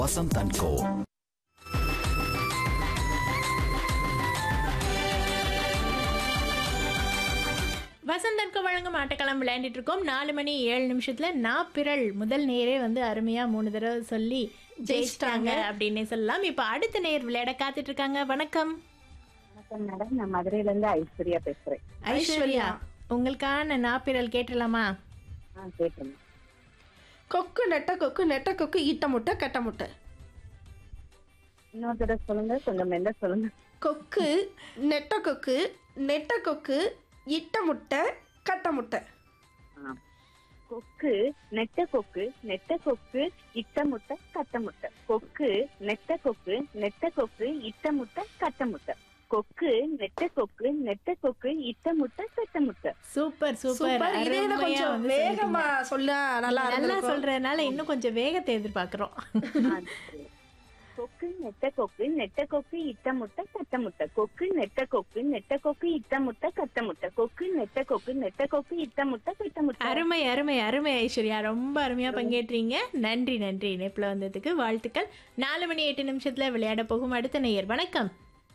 Vasanth and கோ வசந்தற்கு வழங்கும் ஆட்டக்களம் விளையாண்டுட்டு இருக்கோம் நாலு மணி ஏழு நிமிஷத்துல நான் பிறல் முதல் நேரே வந்து அருமையா மூணு தடவை சொல்லி ஜெயிச்சிட்டாங்க அப்படின்னே சொல்லலாம் இப்ப அடுத்த நேர் விளையாட காத்துட்டு இருக்காங்க வணக்கம் வணக்கம் மேடம் நான் மதுரையில இருந்து ஐஸ்வர்யா பேசுறேன் ஐஸ்வர்யா உங்களுக்கான நாப்பிரல் கேட்டலாமா ஆ கேட்டேன் கொக்கு நெட்ட கொக்கு நெட்ட கொக்கு ஈட்ட முட்டை கெட்ட முட்டை இன்னொரு தடவை சொல்லுங்க கொஞ்சம் மெல்ல சொல்லுங்க கொக்கு நெட்ட கொக்கு நெட்ட கொக்கு இட்ட முட்டை கட்ட முட்டை ஆ. கொக்கு நெட்ட கொக்கு நெட்ட கொக்கு இட்ட முட்டை கட்ட முட்டை கொக்கு நெட்ட கொக்கு நெட்ட கொக்கு இட்ட முட்டை கட்ட முட்டை கொக்கு நெட்ட கொக்கு நெட்ட கொக்கு இட்ட முட்டை கட்ட முட்டை சூப்பர் சூப்பர் சூப்பர் இதே இதை அருமையா கொஞ்சம் வந்து வேகமா சொல்ல நல்லா நல்லா இருந்திருக்கும். சொல்றதுனால இன்னும் கொஞ்சம் வேகத்தை எதிர்பார்க்கிறோம் ஆ, சரி. கொக்கு நெட்ட கொக்கு நெட்ட கொக்கு இட்ட முட்டை கட்ட முட்டை கொக்கு நெட்ட கொக்கு நெட்ட கொக்கு இட்ட முட்டை கட்ட முட்டை கொக்கு நெட்ட கொக்கு நெட்ட கொக்கு இட்ட முட்டை கட்ட முட்டை அருமை அருமை அருமை ஐஸ்வர்யா ரொம்ப அருமையா பங்கேற்றீங்க நன்றி நன்றி இணைப்புல வந்ததுக்கு வாழ்த்துக்கள் நாலு மணி எட்டு நிமிஷத்துல விளையாட போகும் அடுத்த நேயர் வணக்கம்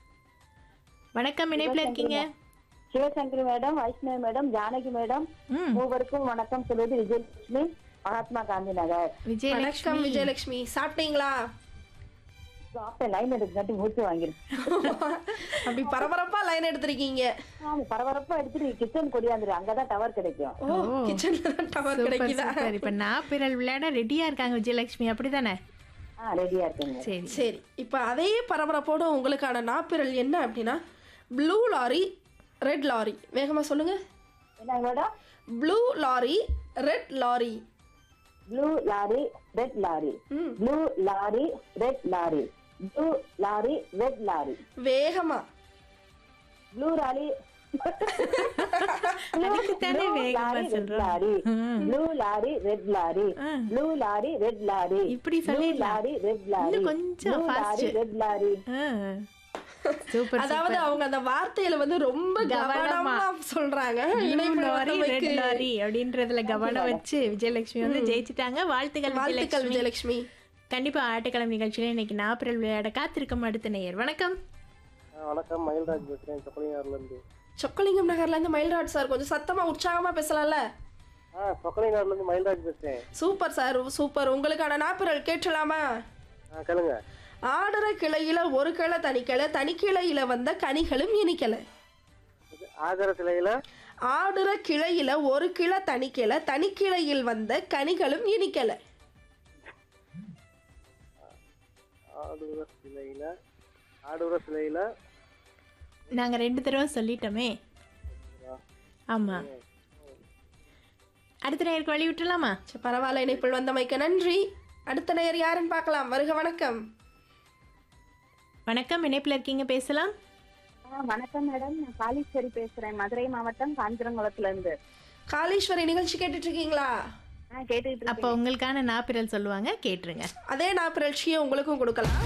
வணக்கம் இணைப்புல இருக்கீங்க Sivasankari madam Vaishnavi madam Janaki madam ம் மூவருக்கும் வணக்கம் சொல்வது விஜயலட்சுமி மகாத்மா காந்தி நகர் வணக்கம் விஜயலட்சுமி விஜயலட்சுமி சாப்பிட்டீங்களா சாப்பிட்ட லைன் எடுக்காட்டி மூச்சு வாங்கிருக்கேன் அப்படி பரபரப்பா லைன் எடுத்திருக்கீங்க ஆமா பரபரப்பா எடுத்துட்டு கிச்சன் கொடியாந்துரு அங்கதான் டவர் கிடைக்கும் ஓ கிச்சன்ல டவர் சூப்பர் கிடைக்குதா சூப்பர் இப்ப நான் பிறல் விளையாட ரெடியா இருக்காங்க விஜயலட்சுமி அப்படிதானே ஆ ரெடியா இருக்குங்க சரி சரி இப்போ அதே பரபரப்போட உங்களுக்கான நாப்பிரல் என்ன அப்படின்னா ப்ளூ லாரி ரெட் லாரி வேகமா சொல்லுங்க என்ன madam blue lorry red lorry blue lorry red lorry ம் blue lorry red lorry blue lorry red lorry வேகமா ப்ளூ லாரி அதுக்குத்தானே வேகமா சொல்றோம். லாரி ம். ப்ளூ லாரி ரெட் லாரி ஆ. ப்ளூ லாரி ரெட் லாரி இப்படி ப்ளூ சொல்லிடலாம். லாரி ரெட் லாரி இன்னும் கொஞ்சம் blue lorry fast. Red lorry super அதாவது அவங்க அந்த வார்த்தையில வந்து ரொம்ப கவனமா. கவனமா சொல்றாங்க இணைப்பு லாரி ரெட் வந்தமைக்கு லாரி அப்படின்றதுல கவனம் வச்சு விஜயலட்சுமி வந்து ஜெயிச்சிட்டாங்க வாழ்த்துக்கள் வாழ்த்துக்கள் விஜயலட்சுமி விஜயலட்சுமி கண்டிப்பா ஆட்டக்கிழமை நிகழ்ச்சியில இன்னைக்கு நாப்பிரல் விளையாட காத்திருக்கும் அடுத்த நேயர் வணக்கம் ஆ, வணக்கம் மயில்ராஜ் பேசுறேன் சொக்கலிங்கார்ல இருந்து சொக்கலிங்கம் நகர்ல இருந்து மயில்ராஜ் சார் கொஞ்சம் சத்தமா உற்சாகமா பேசலாம்ல ஆ சொக்கலிங்கார்ல இருந்து மயில்ராஜ் பேசுறேன் சூப்பர் சார் சூப்பர் உங்களுக்கான நாப்பிரல் கேட்டலாமா ஆ கேளுங்க ஆடுற கிளையில ஒரு கிளை தனிக்கிளை தனிக்கிளையில வந்த கனிகளும் இனிக்கலை இது ஆதர சிலையில ஆடுற கிளையில ஒரு கிளை தனிக்கிளை தனிக்கிளையில் வந்த கனிகளும் இனிக்கலை ஆடுற சிலையில ஆடுற சிலையில நாங்க ரெண்டு தடவை சொல்லிட்டோமே ஆமா அடுத்த நேருக்கு வழி விட்டுலாமா சரி, பரவாயில்ல இணைப்பில் வந்தமைக்கு நன்றி அடுத்த நேயர் யாருன்னு பார்க்கலாம் வருக வணக்கம் வணக்கம் இணைப்புல இருக்கீங்க பேசலாம் ஆ, வணக்கம் மேடம் நான் காளீஸ்வரி பேசுறேன் மதுரை மாவட்டம் காஞ்சிரங்குளத்துல இருந்து காளீஸ்வரி நிகழ்ச்சி கேட்டுட்டு இருக்கீங்களா ஆ கேட்டுக்கிட்டு அப்போ உங்களுக்கான நாப்பிரல் சொல்லுவாங்க கேட்டுருங்க அதே நாப்பிரட்சியை உங்களுக்கும் கொடுக்கலாம்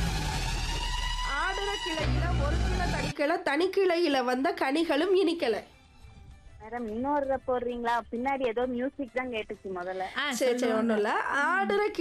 ஆடுற கிளையில ஒரு கிளை தனிக்கிளை தனிக்கிளையில வந்த கனிகளும் இனிக்கலை மேடம் இன்னொரு போடுறீங்களா பின்னாடி ஏதோ மியூசிக் தான் கேட்டுச்சு முதல்ல ஆ சரி சரி ஒன்றும் இல்லை ஆடுற